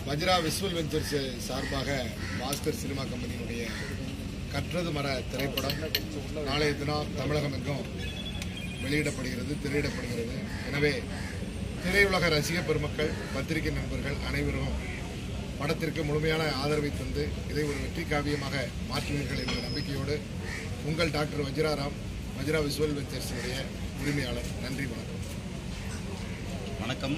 வஜ்ரா visual ventures சார்பாக Bhaskar cinema கம்பெனியினுடைய கற்றது மர திரைப்படம் நாளைய தினம் தமிழகம் எங்கும் வெளியிடப்படுகிறது திரையிடப்படுகிறது எனவே திரையுலக ரசிக பெருமக்கள் பத்திரிகை நண்பர்கள் அனைவரும் படத்திற்கு முழுமையான ஆதரவை தந்து இதை ஒரு வெற்றி காவியமாக மாற்றுவீர்கள் என்ற நம்பிக்கையோடு உங்கள் டாக்டர் வஜ்ராராம் வஜ்ரா விஸ்வல் வெஞ்சர்ஸினுடைய உரிமையாளர் நன்றி வணக்கம் வணக்கம்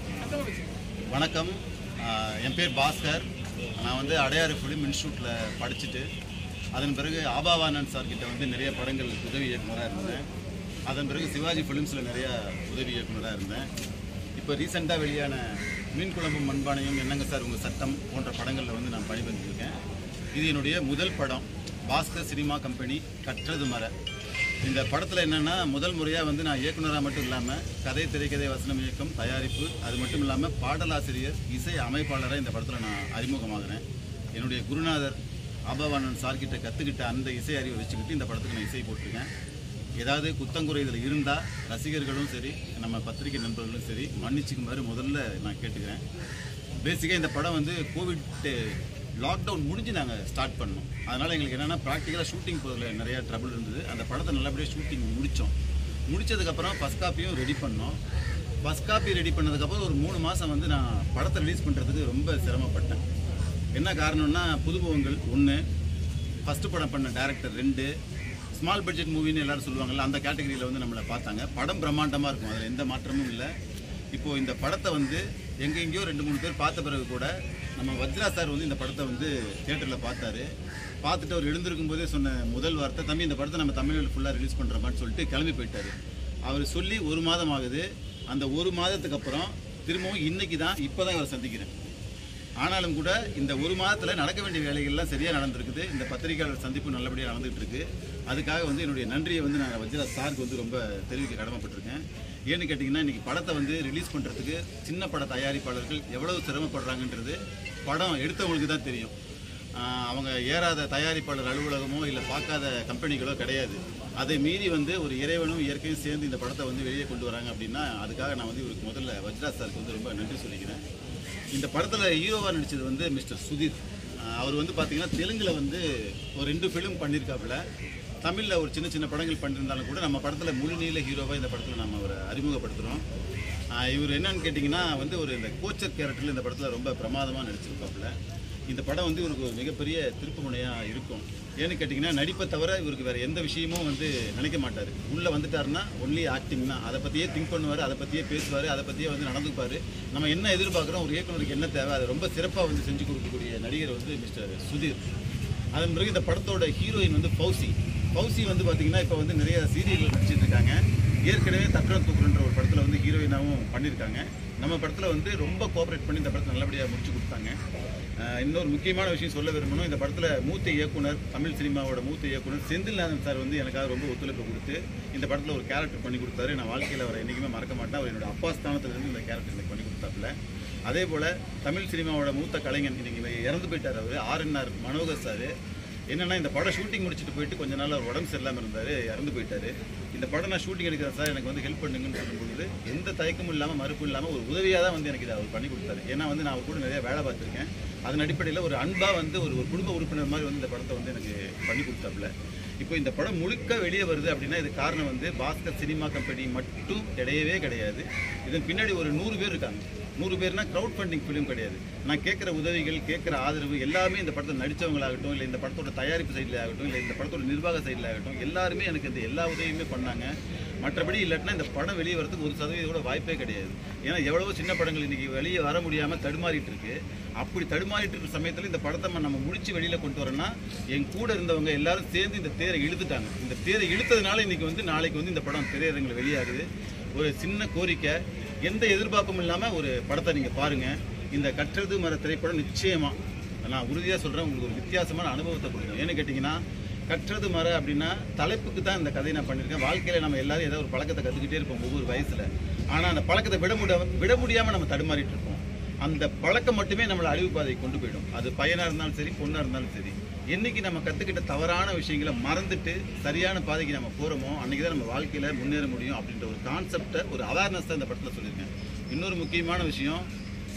வணக்கம் ஆஹ் என் பேர் பாஸ்கர் நான் வந்து அடையாறு ஃபிலிம் இன்ஸ்டியூட்டில் படிச்சுட்டு அதன் பிறகு ஆபாவானந்த் சார் கிட்ட வந்து நிறைய படங்கள் உதவி இயக்குனராக இருந்தேன் அதன் பிறகு சிவாஜி ஃபிலிம்ஸில் நிறைய உதவி இயக்குனராக இருந்தேன் இப்போ ரீசெண்டாக வெளியான மீன் குழம்பும் மண்பானையும் என்னங்க சார் உங்கள் சட்டம் போன்ற படங்களில் வந்து நான் பணிபுரிஞ்சிருக்கேன் இது என்னுடைய முதல் படம் பாஸ்கர் சினிமா கம்பெனி கற்றது மர இந்த படத்தில் என்னென்னா முதல் முறையாக வந்து நான் இயக்குனராக மட்டும் இல்லாமல் கதை திரைக்கதை வசனம் இயக்கம் தயாரிப்பு அது மட்டும் இல்லாமல் பாடலாசிரியர் இசை அமைப்பாளராக இந்த படத்தில் நான் அறிமுகமாகிறேன் என்னுடைய குருநாதர் ஆபவானன் சார்கிட்ட கற்றுக்கிட்ட அந்த இசை அறிவை வச்சுக்கிட்டு இந்த படத்துக்கு நான் இசை போட்டிருக்கேன் ஏதாவது குத்தங்குறை இதில் இருந்தால் ரசிகர்களும் சரி நம்ம பத்திரிகை நண்பர்களும் சரி மன்னிச்சுக்குமாறு முதல்ல நான் கேட்டுக்கிறேன் பேசிக்காக இந்த படம் வந்து கோவிட் லாக்டவுன் முடிஞ்சு நாங்கள் ஸ்டார்ட் பண்ணோம் அதனால் எங்களுக்கு என்னென்னா ப்ராக்டிக்கலாக ஷூட்டிங் போகிறதுல நிறையா ட்ரபிள் இருந்தது அந்த படத்தை நல்லபடியாக ஷூட்டிங் முடித்தோம் முடிச்சதுக்கப்புறம் ஃபஸ்ட் காப்பியும் ரெடி பண்ணோம் ஃபஸ்ட் காப்பி ரெடி பண்ணதுக்கப்புறம் ஒரு மூணு மாதம் வந்து நான் படத்தை ரிலீஸ் பண்ணுறதுக்கு ரொம்ப சிரமப்பட்டேன் என்ன காரணம்னா புதுமுகங்கள் ஒன்று ஃபஸ்ட்டு படம் பண்ண டேரக்டர் ரெண்டு ஸ்மால் பட்ஜெட் மூவின்னு எல்லாரும் சொல்லுவாங்கல்ல அந்த கேட்டகரியில் வந்து நம்மளை பார்த்தாங்க படம் பிரம்மாண்டமாக இருக்கும் அதில் எந்த மாற்றமும் இல்லை இப்போது இந்த படத்தை வந்து எங்கெங்கேயோ ரெண்டு மூணு பேர் பார்த்த பிறகு கூட நம்ம வஜ்ரா சார் வந்து இந்த படத்தை வந்து தியேட்டரில் பார்த்தாரு பார்த்துட்டு அவர் எழுந்திருக்கும் போதே சொன்ன முதல் வார்த்தை தம்பி இந்த படத்தை நம்ம தமிழில் ஃபுல்லாக ரிலீஸ் பண்ணுறோமான்னு சொல்லிட்டு கிளம்பி போயிட்டாரு அவர் சொல்லி ஒரு மாதம் ஆகுது அந்த ஒரு மாதத்துக்கு அப்புறம் திரும்பவும் இன்னைக்கு தான் இப்போ தான் இவரை சந்திக்கிறேன் ஆனாலும் கூட இந்த ஒரு மாதத்தில் நடக்க வேண்டிய வேலைகள்லாம் சரியாக நடந்திருக்குது இந்த பத்திரிகையாளர் சந்திப்பு நல்லபடியாக நடந்துகிட்டு இருக்கு அதுக்காக வந்து என்னுடைய நன்றியை வந்து நான் வஜ்ரா சாருக்கு வந்து ரொம்ப தெரிவிக்க கடமைப்பட்டிருக்கேன் ஏன்னு கேட்டிங்கன்னா இன்றைக்கி படத்தை வந்து ரிலீஸ் பண்ணுறதுக்கு சின்ன பட தயாரிப்பாளர்கள் எவ்வளவு சிரமப்படுறாங்கன்றது படம் எடுத்தவங்களுக்கு தான் தெரியும் ஆஹ் அவங்க ஏறாத தயாரிப்பாளர் அலுவலகமோ இல்லை பார்க்காத கம்பெனிகளோ கிடையாது அதை மீறி வந்து ஒரு இறைவனும் இயற்கையும் சேர்ந்து இந்த படத்தை வந்து வெளியே கொண்டு வராங்க அப்படின்னா அதுக்காக நான் வந்து இவருக்கு முதல்ல வஜ்ரா சாருக்கு வந்து ரொம்ப நன்றி சொல்லிக்கிறேன் இந்த படத்தில் ஹீரோவாக நடித்தது வந்து மிஸ்டர் சுதீர் ஆஹ் அவர் வந்து பார்த்தீங்கன்னா தெலுங்கில் வந்து ஒரு ரெண்டு ஃபிலிம் பண்ணியிருக்காப்புல தமிழில் ஒரு சின்ன சின்ன படங்கள் பண்ணியிருந்தாலும் கூட நம்ம படத்தில் முழுநீள ஹீரோவாக இந்த படத்தில் நம்ம அவரை அறிமுகப்படுத்துகிறோம் இவர் என்னன்னு கேட்டிங்கன்னா வந்து ஒரு இந்த கோச்சர் கேரக்டரில் இந்த படத்தில் ரொம்ப பிரமாதமாக நடிச்சிருக்காப்புல இந்த படம் வந்து இவருக்கு ஒரு மிகப்பெரிய திருப்புமுனையாக இருக்கும் ஏன்னு கேட்டிங்கன்னா நடிப்பை தவிர இவருக்கு வேறு எந்த விஷயமும் வந்து நினைக்க மாட்டார் உள்ளே வந்துட்டாருன்னா ஒன்லி ஆக்டிங் தான் அதை பற்றியே திங்க் பண்ணுவார் அதை பற்றியே பேசுவார் அதை பற்றியே வந்து நடந்துப்பார் நம்ம என்ன எதிர்பார்க்குறோம் ஒரு இயக்குனருக்கு என்ன தேவை அதை ரொம்ப சிறப்பாக வந்து செஞ்சு கொடுக்கக்கூடிய நடிகர் வந்து மிஸ்டர் சுதீர் அதன் பிறகு இந்த படத்தோட ஹீரோயின் வந்து பௌசி பௌசி வந்து பார்த்தீங்கன்னா இப்போ வந்து நிறைய சீரியல்கள் நடிச்சிட்டு இருக்காங்க ஏற்கனவே தக்கரம் தூக்குறன்ற ஒரு படத்தில் வந்து ஹீரோயினாவும் பண்ணியிருக்காங்க நம்ம படத்தில் வந்து ரொம்ப கோஆப்ரேட் பண்ணி இந்த படத்தை நல்லபடியாக முடிச்சு கொடுத்தாங்க ஆஹ் இன்னொரு முக்கியமான விஷயம் சொல்ல விரும்பணும் இந்த படத்தில் மூத்த இயக்குனர் தமிழ் சினிமாவோட மூத்த இயக்குனர் செந்தில்நாதன் சார் வந்து எனக்காக ரொம்ப ஒத்துழைப்பு கொடுத்து இந்த படத்தில் ஒரு கேரக்டர் பண்ணி கொடுத்தாரு நான் வாழ்க்கையில் அவரை என்றைக்குமே மறக்க மாட்டேன் அவர் என்னோட அப்பா ஸ்தானத்துலேருந்து இந்த கேரக்டர் எனக்கு பண்ணி கொடுத்தாப்புல அதே போல் தமிழ் சினிமாவோட மூத்த கலைஞன் இன்னைக்கு இறந்து போயிட்டார் அவர் ஆர்என்ஆர் மனோகர் சார் என்னன்னா இந்த படம் ஷூட்டிங் முடிச்சுட்டு போயிட்டு கொஞ்ச நாள் அவர் உடம்பு சரியில்லாமல் இருந்தார் இறந்து போயிட்டாரு இந்த படம் நான் ஷூட்டிங் எடுக்கிறேன் சார் எனக்கு வந்து ஹெல்ப் பண்ணுங்கன்னு சொல்லும்பொழுது எந்த தயக்கமும் இல்லாமல் மறுப்பும் இல்லாமல் ஒரு உதவியாக தான் வந்து எனக்கு இதை அவர் பண்ணி கொடுத்தாரு ஏன்னா வந்து நான் அவர் கூட நிறைய வேலை பார்த்துருக்கேன் அதன் அடிப்படையில் ஒரு அன்பாக வந்து ஒரு ஒரு குடும்ப உறுப்பினர் மாதிரி வந்து இந்த படத்தை வந்து எனக்கு பண்ணி கொடுத்தாப்புல இப்போ இந்த படம் முழுக்க வெளியே வருது அப்படின்னா இது காரணம் வந்து பாஸ்கர் சினிமா கம்பெனி மட்டும் கிடையவே கிடையாது இதன் பின்னாடி ஒரு நூறு பேர் இருக்காங்க நூறு பேர்னா க்ரௌட் ஃபண்டிங் ஃபிலிம் கிடையாது நான் கேட்குற உதவிகள் கேட்குற ஆதரவு எல்லாமே இந்த படத்தில் நடித்தவங்களாகட்டும் இல்லை இந்த படத்தோட தயாரிப்பு சைடில் ஆகட்டும் இல்லை இந்த படத்தோட நிர்வாக சைடில் ஆகட்டும் எல்லாருமே எனக்கு இந்த எல்லா உதவியுமே பண்ணாங்க மற்றபடி இல்லாட்டினா இந்த படம் வெளியே வரதுக்கு ஒரு சதவீதம் கூட வாய்ப்பே கிடையாது ஏன்னா எவ்வளவோ சின்ன படங்கள் இன்னைக்கு வெளியே வர முடியாமல் தடுமாறிட்டு இருக்கு அப்படி தடுமாறிட்டு இருக்கிற சமயத்தில் இந்த படத்தை நம்ம முடிச்சு வெளியில் கொண்டு வரோம்னா என் கூட இருந்தவங்க எல்லாரும் சேர்ந்து இந்த தேரை இழுத்துட்டாங்க இந்த தேரை இழுத்ததுனால இன்னைக்கு வந்து நாளைக்கு வந்து இந்த படம் திரையரங்கில் வெளியாகுது ஒரு சின்ன கோரிக்கை எந்த எதிர்பார்ப்பும் இல்லாமல் ஒரு படத்தை நீங்கள் பாருங்கள் இந்த கற்றது மர திரைப்படம் நிச்சயமாக நான் உறுதியாக சொல்கிறேன் உங்களுக்கு ஒரு வித்தியாசமான அனுபவத்தை கொடுக்கும் ஏன்னு கேட்டிங்கன்னா கற்றது மர அப்படின்னா தலைப்புக்கு தான் இந்த கதையை நான் பண்ணியிருக்கேன் வாழ்க்கையில் நம்ம எல்லாரும் ஏதோ ஒரு பழக்கத்தை கற்றுக்கிட்டே இருப்போம் ஒவ்வொரு வயசில் ஆனால் அந்த பழக்கத்தை விட முடியாம விட முடியாமல் நம்ம தடுமாறிட்டு இருப்போம் அந்த பழக்கம் மட்டுமே நம்மளை அழிவு பாதையை கொண்டு போயிடும் அது பையனாக இருந்தாலும் சரி பொண்ணாக இருந்தாலும் சரி என்னைக்கு நம்ம கற்றுக்கிட்ட தவறான விஷயங்களை மறந்துட்டு சரியான பாதைக்கு நம்ம போகிறோமோ அன்றைக்கி தான் நம்ம வாழ்க்கையில் முன்னேற முடியும் அப்படின்ற ஒரு கான்செப்டை ஒரு அவேர்னஸ் தான் இந்த படத்தில் சொல்லியிருக்கேன் இன்னொரு முக்கியமான விஷயம்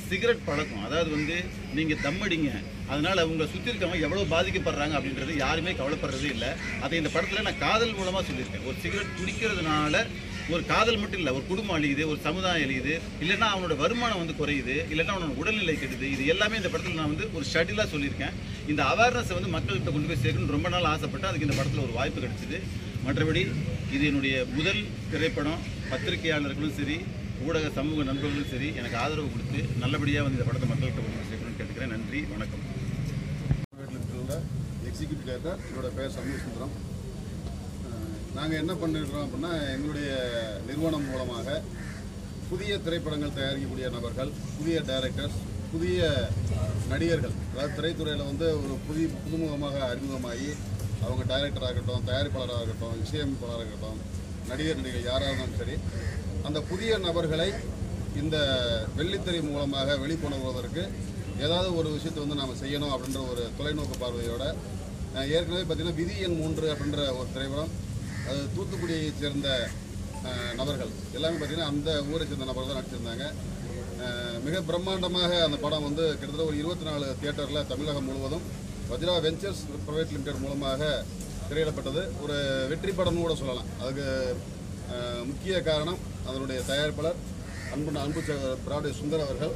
சிகரெட் பழக்கம் அதாவது வந்து நீங்கள் தம் அடிங்க அதனால உங்களை சுற்றி இருக்கவங்க எவ்வளோ பாதிக்கப்படுறாங்க அப்படின்றது யாருமே கவலைப்படுறதே இல்லை அதை இந்த படத்தில் நான் காதல் மூலமாக சொல்லியிருக்கேன் ஒரு சிகரெட் குடிக்கிறதுனால ஒரு காதல் மட்டும் இல்லை ஒரு குடும்பம் அழியுது ஒரு சமுதாயம் அழியுது இல்லைன்னா அவனோட வருமானம் வந்து குறையுது இல்லைன்னா அவனோட உடல்நிலை கெடுது இது எல்லாமே இந்த படத்தில் நான் வந்து ஒரு ஷட்டிலாக சொல்லியிருக்கேன் இந்த அவேர்னஸை வந்து மக்கள்கிட்ட கொண்டு போய் சேர்க்கணும்னு ரொம்ப நாள் ஆசைப்பட்டு அதுக்கு இந்த படத்தில் ஒரு வாய்ப்பு கிடைச்சிது மற்றபடி இது என்னுடைய முதல் திரைப்படம் பத்திரிகையாளர்களும் சரி ஊடக சமூக நண்பர்களும் சரி எனக்கு ஆதரவு கொடுத்து நல்லபடியாக வந்து இந்த படத்தை மக்கள்கிட்ட கொண்டு போய் சேர்க்கணும்னு கேட்டுக்கிறேன் நன்றி வணக்கம் வீட்டில் எக்ஸிக்யூட்டிவ் டேரக்டர் என்னோட பேர் சமீர் சுந்தரம் நாங்கள் என்ன பண்ணிருக்கிறோம் அப்படின்னா எங்களுடைய நிறுவனம் மூலமாக புதிய திரைப்படங்கள் தயாரிக்கக்கூடிய நபர்கள் புதிய டைரக்டர்ஸ் புதிய நடிகர்கள் அதாவது திரைத்துறையில் வந்து ஒரு புதிய புதுமுகமாக அறிமுகமாகி அவங்க டைரக்டராக இருக்கட்டும் தயாரிப்பாளராக இருக்கட்டும் இசையமைப்பாளராக இருக்கட்டும் நடிகர் நடிகர் யாராக இருந்தாலும் சரி அந்த புதிய நபர்களை இந்த வெள்ளித்திரை மூலமாக வெளிக்கொண்டு வருவதற்கு ஏதாவது ஒரு விஷயத்தை வந்து நாம் செய்யணும் அப்படின்ற ஒரு தொலைநோக்கு பார்வையோட அஹ், ஏற்கனவே பார்த்தீங்கன்னா விதி எண் மூன்று அப்படின்ற ஒரு திரைப்படம் அது தூத்துக்குடியைச் சேர்ந்த அஹ், நபர்கள் எல்லாமே பார்த்தீங்கன்னா அந்த ஊரை சேர்ந்த நபர்கள் தான் நடிச்சிருந்தாங்க அஹ், மிக பிரம்மாண்டமாக அந்த படம் வந்து கிட்டத்தட்ட ஒரு இருபத்தி நாலு தியேட்டரில் தமிழகம் முழுவதும் வஜ்ரா வெஞ்சர்ஸ் பிரைவேட் லிமிடெட் மூலமாக திரையிடப்பட்டது ஒரு வெற்றி படம்னு கூட சொல்லலாம் அதுக்கு அஹ், முக்கிய காரணம் அதனுடைய தயாரிப்பாளர் அன்பு அன்பு சகோதரர் பிராடி சுந்தர் அவர்கள்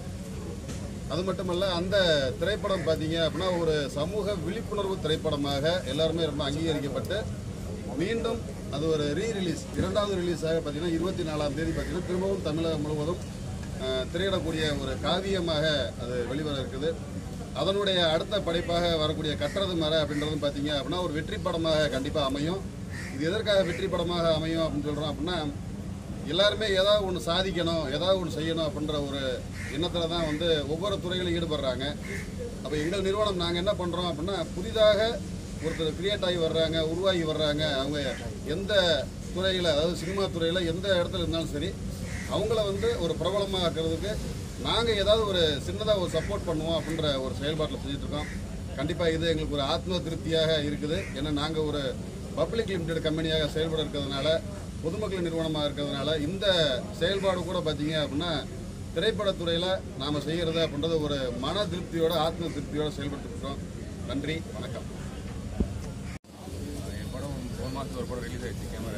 அது மட்டுமல்ல அந்த திரைப்படம் பார்த்தீங்க அப்படின்னா ஒரு சமூக விழிப்புணர்வு திரைப்படமாக எல்லாருமே ரொம்ப அங்கீகரிக்கப்பட்டு மீண்டும் அது ஒரு ரீ ரிலீஸ் இரண்டாவது ரிலீஸாக பார்த்தீங்கன்னா இருபத்தி நாலாம் தேதி பார்த்தீங்கன்னா திரும்பவும் தமிழகம் முழுவதும் அஹ், திரையிடக்கூடிய ஒரு காவியமாக அது வெளிவர இருக்குது அதனுடைய அடுத்த படைப்பாக வரக்கூடிய கட்டுறது மர அப்படின்றதும் பார்த்தீங்க அப்படின்னா ஒரு வெற்றி படமாக கண்டிப்பாக அமையும் இது எதற்காக வெற்றி படமாக அமையும் அப்படின்னு சொல்கிறோம் அப்படின்னா எல்லாருமே ஏதாவது ஒன்று சாதிக்கணும் ஏதாவது ஒன்று செய்யணும் அப்படின்ற ஒரு எண்ணத்தில் தான் வந்து ஒவ்வொரு துறையிலும் ஈடுபடுறாங்க அப்போ எங்கள் நிறுவனம் நாங்கள் என்ன பண்ணுறோம் அப்படின்னா புதிதாக ஒருத்தர் கிரியேட் ஆகி வர்றாங்க உருவாகி வர்றாங்க அவங்க எந்த துறையில் அதாவது சினிமா துறையில் எந்த இடத்துல இருந்தாலும் சரி அவங்கள வந்து ஒரு பிரபலமாக ஆக்கிறதுக்கு நாங்கள் ஏதாவது ஒரு சின்னதாக ஒரு சப்போர்ட் பண்ணுவோம் அப்படின்ற ஒரு செயல்பாட்டில் செஞ்சுட்டு இருக்கோம் கண்டிப்பாக இது எங்களுக்கு ஒரு ஆத்ம திருப்தியாக இருக்குது ஏன்னா நாங்கள் ஒரு பப்ளிக் லிமிடெட் கம்பெனியாக செயல்பட இருக்கிறதுனால பொதுமக்கள் நிறுவனமாக இருக்கிறதுனால இந்த செயல்பாடு கூட பார்த்தீங்க அப்படின்னா திரைப்படத்துறையில் நாம் செய்கிறது அப்படின்றது ஒரு மன திருப்தியோட ஆத்ம திருப்தியோட செயல்பட்டு இருக்கோம் நன்றி வணக்கம் என் படம் போன மாதம் ஒரு படம் ரிலீஸ் ஆயிடுச்சு கேமரா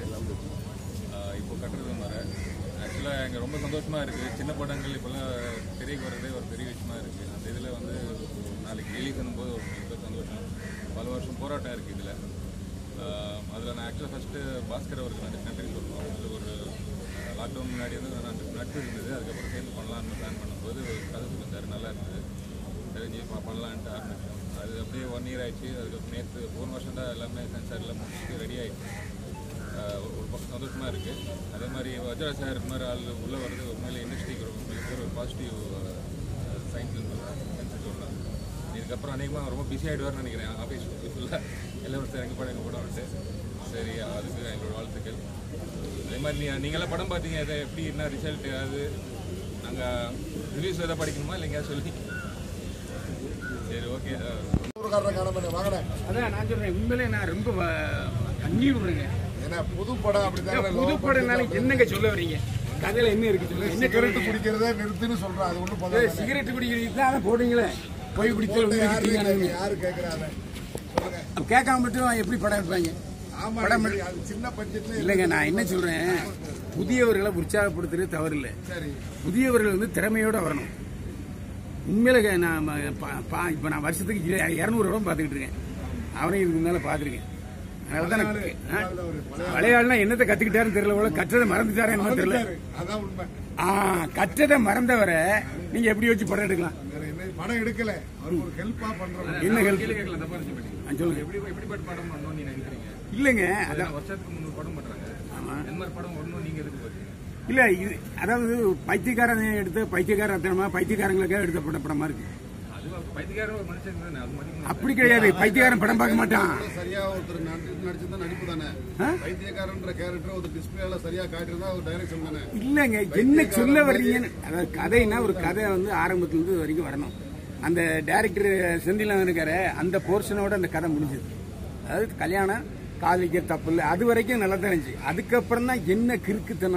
இப்போ கட்டுறது வர ஆக்சுவலாக எனக்கு ரொம்ப சந்தோஷமாக இருக்குது சின்ன படங்கள் இப்போல்லாம் திரைக்கு வர்றதே ஒரு பெரிய விஷயமா இருக்குது அந்த இதில் வந்து நாளைக்கு ரிலீஸ் பண்ணும்போது ஒரு மிக சந்தோஷம் பல வருஷம் போராட்டம் இருக்குது இதில் அதில் நான் ஆக்சுவலாக ஃபஸ்ட்டு பாஸ்கர் அவருக்கு நன்றி நன்றி சொல்லணும் அவங்களுக்கு ஒரு லாக்டவுன் முன்னாடி வந்து நான் நட்பு இருந்தது அதுக்கப்புறம் சேர்ந்து பண்ணலாம்னு பிளான் பண்ணும்போது ஒரு கதை சொல்லியிருந்தாரு நல்லா இருந்தது தெரிஞ்சு ப- பண்ணலான்ட்டு ஆரம்பிச்சோம் அது அப்படியே ஒன் இயர் ஆயிடுச்சு அதுக்கு நேற்று போன வருஷம் தான் எல்லாமே சென்சாரில் முடிச்சுட்டு ரெடி ஆயிடுச்சு ஆஹ் ஒரு ஒரு பக்கம் சந்தோஷமாக இருக்குது அதே மாதிரி வஜ்ரா சார் இது மாதிரி ஆள் உள்ளே வர்றது உண்மையிலே இண்டஸ்ட்ரிக்கு ஒரு மிகப்பெரிய ஒரு பாசிட்டிவ் சயின்ஸ்னு சொல்லலாம் சயின்ஸ் சொல்லலாம் இதுக்கப்புறம் அநேகமாக ரொம்ப பிஸி ஆகிடுவார்னு நினைக்கிறேன் ஆஃபீஸ் ஃபுல்லாக எல்லாரும் சார் எங்கள் படம் எங்கள் படம் வந்துட்டு சரி அதுக்கு எங்களோட வாழ்த்துக்கள் அதே மாதிரி நீ நீங்களாம் படம் பார்த்தீங்க அதை எப்படி என்ன ரிசல்ட் அது நாங்கள் ரிவ்யூஸ் எதாவது படிக்கணுமா இல்லை எங்கேயாவது சொல்லி சரி ஓகே ஊருக்காரரை காண வாங்கினேன் அதான் நான் சொல்றேன் உண்மையிலே நான் ரொம்ப வ- கண்ணி விடுறேங்க ஏன்னா புது படம் அப்படிதான் புது படம்னால என்னங்க சொல்ல வர்றீங்க கதையில என்ன இருக்கு சொல்லுங்க என்ன சிகரெட் சொல்றீங்க குடிக்கிறத நிறுத்துன்னு சொல்றேன் அது ஒன்றும் ஏய், பண்ணல சிகரெட் குடிக்கிறீங்க தான் போடுறீங்களே போய் குடிச்சு யாரு கேக்குறாங்க? யாரு கேட்கறாங்க சொல்லுங்க கேட்காம மட்டும் எப்படி படம் எடுப்பாங்க ஆமா படம் சரி, அது சின்ன பட்ஜெட்ல இல்லைங்க நான் என்ன சொல்றேன் புதியவர்களை உற்சாகப்படுத்துறது தவறு இல்லை சரி புதியவர்கள் வந்து திறமையோட வரணும் உண்மையில நான் பா- பா- இப்ப நான் வருஷத்துக்கு இர- இருநூறு படம் பார்த்துக்கிட்டு இருக்கேன் அவனையும் இதுக்கு மேல பார்த்துருக்கேன் அதனால தான் எனக்கு ஆ? பழைய ஆள்னா என்னத்தை கத்துக்கிட்டாருன்னு தெரியல போல கற்றதை மறந்துட்டாரே என்னமோ தெரியல அதான் உண்மை ஆ கற்றதை மறந்தவரை நீங்க எப்படி வச்சு படம் எடுக்கலாம் வேற என்ன படம் எடுக்கல அவருக்கு ஒரு ஹெல்ப்பா பண்றோம் என்ன ஹெல்ப் கேட்கல தப்பா இருந்துச்சு சொல்லுங்க எப்படி எப்படிப்பட்ட படம் பண்ணணும்னு நீங்க நினைக்கிறீங்க இல்லைங்க அதான் வருஷத்துக்கு முந்நூறு படம் பண்றாங்க ஆமா எந்த மாதிரி படம் வரணும் நீங்க எதுக்கு பார்த்தீங்க இல்ல இது அதாவது பைத்தியக்காரன் எடுத்த பைத்தியக்காரத்தனமா பைத்தியக்காரங்களுக்காக எடுத்த பட படமா இருக்கு அது பைத்தியக்காரன் ஒரு மனுஷன் தானே அது மதிக்கணும் அப்படி கிடையாது பைத்தியக்காரன் படம் பார்க்க மாட்டான் சரியா ஒருத்தர் நடிச்சு நடிச்சிருந்தா நடிப்பு தானே ஆ? பைத்தியக்காரன்ற கேரக்டர் ஒரு டிஸ்பிளேல சரியா காட்டியிருந்தா ஒரு டைரக்ஷன் தானே இல்லைங்க என்ன சொல்ல வர்றீங்கன்னு அதாவது கதைனா ஒரு கதை வந்து ஆரம்பத்துல இருந்து வரைக்கும் வரணும் அந்த டைரக்டர் செந்திலன் இருக்காரு அந்த போர்ஷனோட அந்த கதை முடிஞ்சது அதாவது கல்யாணம் காதலிக்க தப்பு இல்லை அது வரைக்கும் நல்லா தான் இருந்துச்சு அதுக்கப்புறம் தான் என்ன கிறுக்குத்தனம்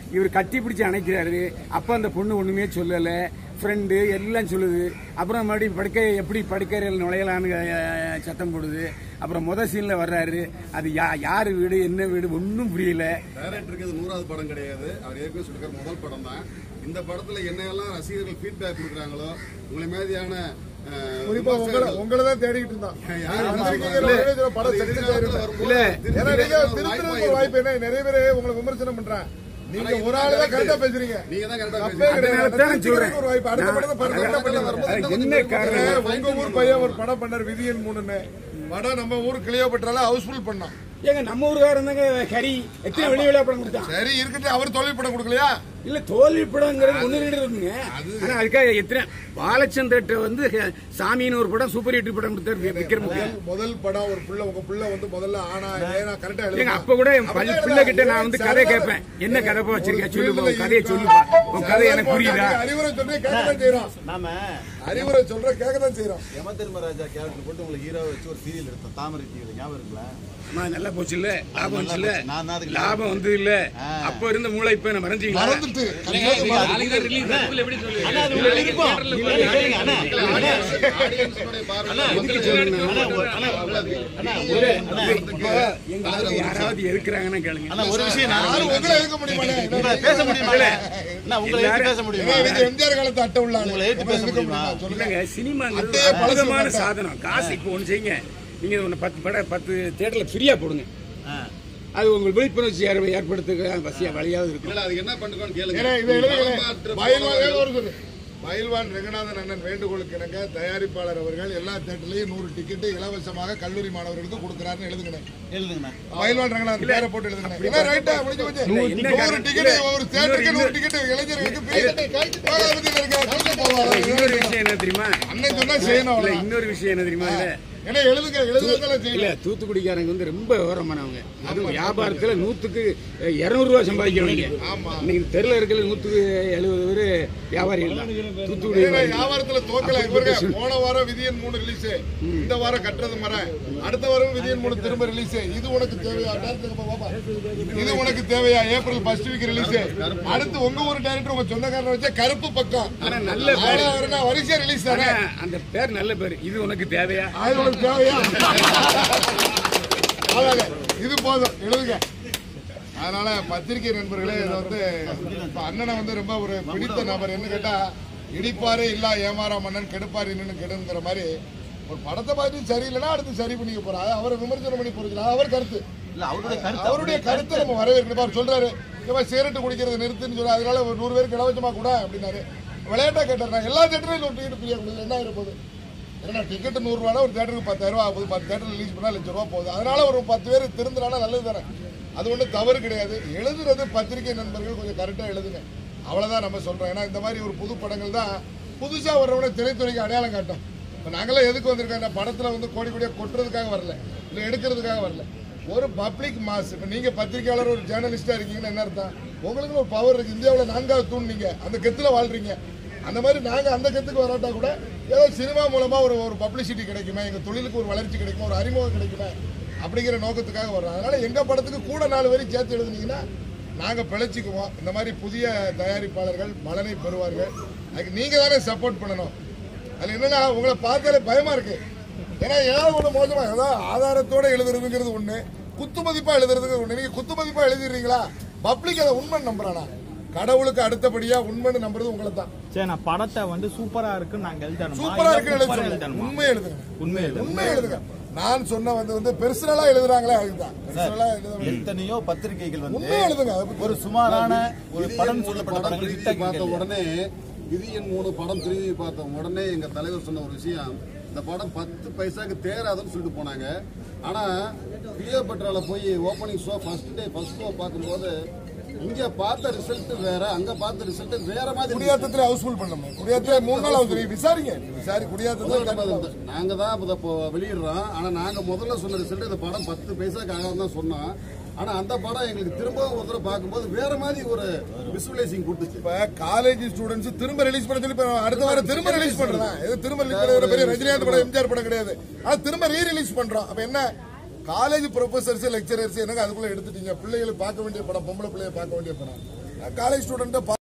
இவர் கட்டி பிடிச்சி அணைக்கிறாரு அப்ப அந்த பொண்ணு ஒண்ணுமே சொல்லல ஃப்ரெண்டு எல்லாம் சொல்லுது அப்புறம் மறுபடியும் படுக்கை எப்படி படுக்கையில் நுழையலான்னு அஹ், சத்தம் போடுது அப்புறம் முத சீன்ல வர்றாரு அது யா யாரு வீடு என்ன வீடு ஒன்றும் புரியல டைரக்டருக்கு இது நூறாவது படம் கிடையாது அவர் ஏற்கனவே சொல்லிருக்காரு முதல் படம் தான் இந்த படத்துல என்னெல்லாம் ரசிகர்கள் ஃபீட்பேக் கொடுக்குறாங்களோ உங்களை மாதிரியான அஹ், குறிப்பா உங்களை விமர்சகர்கள் உங்களை தான் தேடிக்கிட்டு இருந்தான் யாரு வந்திருக்கீங்க, இல்ல. ஒரே தடவை படம் அது செஞ்சு எதிர்காலத்துல தருவேன். வரும்போது இல்ல. திருப்பி ஏன்னா நீங்க பேசுறதுக்கு திருத்துறதுக்கு வாய்ப்பு ஒரு வாய்ப்பு என்ன நிறைய பேர் உங்களை விமர்சனம் பண்றாங்க நீங்க ஒரு ஆளு தான் கரெக்டா பேசுறீங்க நீங்க தான் கரெக்டா தப்பே பேசுறீங்க கிடையாது. அதனால தான் திருத்துறதுக்கு சொல்றேன். ஒரு வாய்ப்பு அடுத்த நான் படத்தை பாருங்க, அதான் அடுத்த படம் வரும்போது அது இன்னும் என்ன கொஞ்சம் காரணம்? ஏன் உங்க ஊர் பையன் ஒரு படம் பண்ணார் விதியன் மூணுன்னு படம் நம்ம ஊர் கிளியோபெட்ரால ஹவுஸ்ஃபுல் பண்ணோம் ஏங்க நம்ம ஊருக்காரன் தாங்க ஹரி எத்தனை வெளி வெளியா படம் கொடுத்தான் சரி இருக்கட்டும் அவர் தொழில் படம் கொடுக்கலையா இல்ல தோல்வி படங்கிறது ஒண்ணு ரெண்டு இருக்குங்க ஆனா அதுக்காக எத்தனை பாலச்சந்திரட்ட வந்து ஹ- சாமின்னு ஒரு படம் சூப்பர் ஹிட் படம் கொடுத்தாரு வி- விக்ரமுக்கு முதல் முதல் படம் ஒரு புள்ள உங்க புள்ள வந்து முதல்ல ஆனா ஏனா கரெக்டா ஏங்க எழுதுங்க அப்ப கூட என் பள்ளி பிள்ளை கிட்ட நான் வந்து கதை கேட்பேன் என்ன கதை வச்சிருக்கேன் சொல்லுப்பா உன் கதையை சொல்லுப்பா உன் கதை எனக்கு புரியுதா அறிவுரை சொல்றேன் கேட்கதான் செய்யறோம் நாம அறிவுரை சொல்ற கேட்கதான் செய்யறோம் யம தர்மராஜா கேரக்டர் போட்டு உங்களுக்கு ஹீரோ வச்சு ஒரு சீரியல் எடுத்தோம் தாமரை டிவியில் ஞாபகம் இருக்குங்களா அம்மா, நல்லா போச்சு இல்ல லாபம் நல்லா வந்துச்சு இல்ல போச்சு. நான் தான் அதுக்கு லாபம் வந்து இல்ல ஆ. அப்ப இருந்த மூளை இப்ப என்ன மறைஞ்சீங்களா மறந்துட்டு அண்ணா, அது உங்களுக்கு இருக்கும். கேளுங்க, கேளுங்க, அண்ணா. அண்ணா, ஆடியன்ஸோட பார்வை அண்ணா, ஒரு- அண்ணா, ஒரு- அண்ணா, ஒரு- அண்ணா, இப்ப எங்க ஆளுங்க யாராவது எதுக்குறாங்கன்னு கேளுங்க அண்ணா, ஒரு விஷயம் நான் யாரும் உங்களை எடுக்க முடியுமாண்ணே? உங்களை பேச முடியுமா அண்ணா உங்களை எடுத்து பேச முடியுமா ஏன்னா, இது எம்ஜிஆர் காலத்து அட்டை உள்ள ஆளு. உங்களை ஏத்து பேச உங்களை எடுக்க முடியுமா? முடியுமா? சொல்லுங்க இல்லங்க சினிமாங்கிறது அட்டையே பழசு அற்புதமான மாட்டா. சாதனம் காசு இப்போ ஒன்று செய்யுங்க நீங்க ஒன்று பத்து படம் பத்து தேட்டரில் ஃப்ரீயா போடுங்க ஆ. அது உங்கள் விழிப்புணர்ச்சி ஏற்ப- ஏற்படுத்துக்க வசியா வழியாவது இருக்கும் இல்ல அதுக்கு என்ன பண்ணுறோம்னு கேளுங்க ஏன்னா, இதை எழுதுங்க. படம் பார்த்துட்டு பயில்வான் போனவர்கள் ஒரு சொல்லு. பயில்வான் ரங்கநாதன் அண்ணன் வேண்டுகோளுக்கு இணங்க தயாரிப்பாளர் அவர்கள் எல்லா தேட்டர்லயும் நூறு டிக்கெட் இலவசமாக கல்லூரி மாணவர்களுக்கு கொடுக்கிறாருன்னு எழுதுங்க எழுதுங்கண்ணா பயில்வான் ரங்கநாதன் பேரை போட்டு எழுதுங்க என்ன ரைட்டா முடிஞ்சு போச்சு இல்ல, என்ன நூறு காரணம்? டிக்கெட் இல்ல, ஒரு தேட்டருக்கு இன்னொரு- நூறு டிக்கெட் இளைஞர்களுக்கு ஃப்ரீ கழிச்சு போவாங்க இன்னொரு விஷயம் என்ன தெரியுமா அண்ணன் சொன்னா செய்யணும் இல்ல அவ்வளவுதான். இன்னொரு விஷயம் என்ன தெரியுமா இல்ல ஏன்னா எழுதுங்க எழுதுறதெல்லாம் இல்ல செய்யல தூத்துக்குடிக்காரங்க வந்து ரொம்ப விவரமானவங்க அதுவும் வியாபாரத்துல நூத்துக்கு இருநூறு ரூபாய் சம்பாதிக்கிறவங்க ஆமா. இன்னைக்கு தெருல இருக்கிற நூத்துக்கு எழுபது பேர் வியாபாரிகள் தான் தூத்துக்குடி ஏன்னா வியாபாரத்துல தோக்கல இவருங்க போன வாரம் விதியன் மூணு ரிலீஸ் இந்த வாரம் கட்டுறது மர அடுத்த வாரம் விதியன் மூணு திரும்ப ரிலீஸ் இது உனக்கு தேவையா டேரக்டருக்கு போ, பாப்பா. இது உனக்கு தேவையா ஏப்ரல் ஃபர்ஸ்ட் வீக் ரிலீஸ் அடுத்து உங்க ஒரு டேரக்டர் உங்க சொந்தக்காரன் வச்சா கருப்பு பக்கம் ஆனா நல்ல ஆனா வரனா வரிசையா ரிலீஸ் தானே ஆனா, அந்த பேர் நல்ல பேர் இது உனக்கு தேவையா அது உனக்கு தேவையா அதாங்க இது போதும் எழுதுங்க அதனால பத்திரிகை நண்பர்களே இதை வந்து இப்ப அண்ணனை வந்து ரொம்ப ஒரு பிடித்த நபர் என்ன கேட்டா இடிப்பாரே இல்லா ஏமாறா மன்னன் கெடுப்பார் இன்னும் கெடுங்கிற மாதிரி ஒரு படத்தை பார்த்து சரியில்லைன்னா அடுத்து சரி பண்ணிக்க போறா அவரை விமர்சனம் பண்ணி போறதுல அவர் கருத்து இல்ல அவருடைய கருத்து அவருடைய கருத்தை நம்ம வரவேற்கணும் அவர் சொல்றாரு இவன் சிகரெட்டு குடிக்கிறத நிறுத்துன்னு சொல்லி அதனால ஒரு நூறு பேருக்கு இலவசமா கூட அப்படின்னாரு விளையாட்டா கேட்டார் எல்லா தேட்டரையும் ஒரு டிக்கெட் ஃப்ரீயா கொடுக்குது என்ன இருப்பது ஏன்னா டிக்கெட் நூறுரூவானா ஒரு தேட்டருக்கு பத்தாயிரம் ரூபா ஆகுது பத்து தேட்டர் ரிலீஸ் பண்ணா லட்ச ரூபா போகுது அதனால ஒரு பத்து பேர் திருந்தினால நல்லது தானே அது ஒன்றும் தவறு கிடையாது எழுதுறது பத்திரிகை நண்பர்கள் கொஞ்சம் கரெக்டாக எழுதுங்க அவ்வளோதான் நம்ம சொல்றோம் ஏன்னா இந்த மாதிரி ஒரு புது படங்கள் தான் புதுசாக வர்றவன திரைத்துறைக்கு அடையாளம் காட்டும் இப்போ நாங்களாம் எதுக்கு வந்திருக்கோம் இந்த படத்தில் வந்து கோடி கோடியாக கொட்டுறதுக்காக வரல இல்லை எடுக்கிறதுக்காக வரல ஒரு பப்ளிக் மாஸ் இப்போ நீங்கள் பத்திரிகையாளர் ஒரு ஜேர்னலிஸ்டாக இருக்கீங்கன்னு என்ன அர்த்தம் உங்களுக்கு ஒரு பவர் இருக்கு இந்தியாவில் நான்காவது தூண் நீங்க அந்த கெத்தில் வாழ்றீங்க அந்த மாதிரி நாங்கள் அந்த கெத்துக்கு வராட்டா கூட ஏதோ சினிமா மூலமாக ஒரு ஒரு பப்ளிசிட்டி கிடைக்குமே எங்கள் தொழிலுக்கு ஒரு வளர்ச்சி கிடைக்குமா ஒரு அறிமுகம் கிடைக்குமே அப்படிங்கிற நோக்கத்துக்காக வர்றோம் அதனால எங்கள் படத்துக்கு கூட நாலு வரி சேர்த்து எழுதுனீங்கன்னா நாங்கள் பிழைச்சிக்குவோம் இந்த மாதிரி புதிய தயாரிப்பாளர்கள் பலனை பெறுவார்கள் அதுக்கு நீங்கள் தானே சப்போர்ட் பண்ணணும் அது என்னன்னா உங்களை பார்த்தாலே பயமா இருக்கு ஏன்னா ஏதாவது ஒண்ணு மோசமா ஏதாவது ஆதாரத்தோட எழுதுறதுங்கிறது ஒண்ணு குத்து மதிப்பா எழுதுறதுங்கிறது ஒண்ணு நீங்க குத்து மதிப்பா எழுதிடுறீங்களா பப்ளிக் அதை உண்மை நம்புறானா கடவுளுக்கு அடுத்தபடியா உண்மைன்னு நம்புறது உங்களை தான் சரி நான் படத்தை வந்து சூப்பரா இருக்குன்னு நாங்க எழுதணுமா சூப்பரா இல்ல இருக்கு எழுத சூப்பரா சொல்லுங்க எழுதணுமா உண்மை எழுதுங்க உண்மை எழுது உண்மை எழுதுங்க நான் சொன்ன வந்து வந்து பெர்சனலா எழுதுறாங்களே அதுதான் பெர்சனலா எழுத எத்தனையோ பத்திரிகைகள் வந்து உண்மை எழுதுங்க அதை பத்தி ஒரு சுமாரான ஒரு விதி படம் எண் மூணு சொல்லப்பட்ட படம் படங்கள் திரும்பி hit பார்த்த ஆகியிருக்கீங்க. உடனே விதி எண் மூணு படம் திரும்பி பார்த்த உடனே எங்க தலைவர் சொன்ன ஒரு விஷயம் இந்த படம் பத்து பைசாக்கு தேராதுன்னு சொல்லிட்டு போனாங்க ஆனா கிளியோபட்ரால போய் opening show first day first show பார்க்கும்போது இங்க பார்த்த ரிசல்ட் வேற அங்க பார்த்த ரிசல்ட் வேற மாதிரி இருந்துச்சு. குடியாத்தத்துல ஹவுஸ்ஃபுல் பண்ணணும் குடியாத்தத்துல மூணு நாள் ஹவுஸ் விசாரிங்க விசாரி குடியாத்தத்துல முதல்ல நாங்க தான் இப்ப இப்போ வெளியிடுறோம் ஆனா நாங்க முதல்ல சொன்ன ரிசல்ட் இந்த படம் பத்து பைசாக்கு ஆகாதுன்னு தான் சொன்னோம் ஆனா அந்த படம் எங்களுக்கு திரும்ப ஒரு தடவை பார்க்கும்போது வேற மாதிரி ஒரு விசுவலைசிங் கொடுத்துச்சு இப்ப காலேஜ் ஸ்டூடெண்ட்ஸ் திரும்ப ரிலீஸ் பண்ண சொல்லி இப்ப அடுத்த வாரம் திரும்ப ரிலீஸ் பண்றதா இது திரும்ப ரிலீஸ் பண்ணுற பெரிய ரஜினிகாந்த் படம் எம்ஜிஆர் படம் கிடையாது ஆனா திரும்ப ரீ ரிலீஸ் பண்றோம் அப்ப என்ன காலேஜ் ப்ரொஃபசர்ஸ் லெக்சரர்ஸ் என்னங்க அதுக்குள்ள எடுத்துட்டீங்க பிள்ளைகளுக்கு பார்க்க வேண்டிய படம் பொம்பளை பிள்ளைய பார்க்க வேண்டிய படம் காலேஜ் ஸ்டூடெண்ட்டை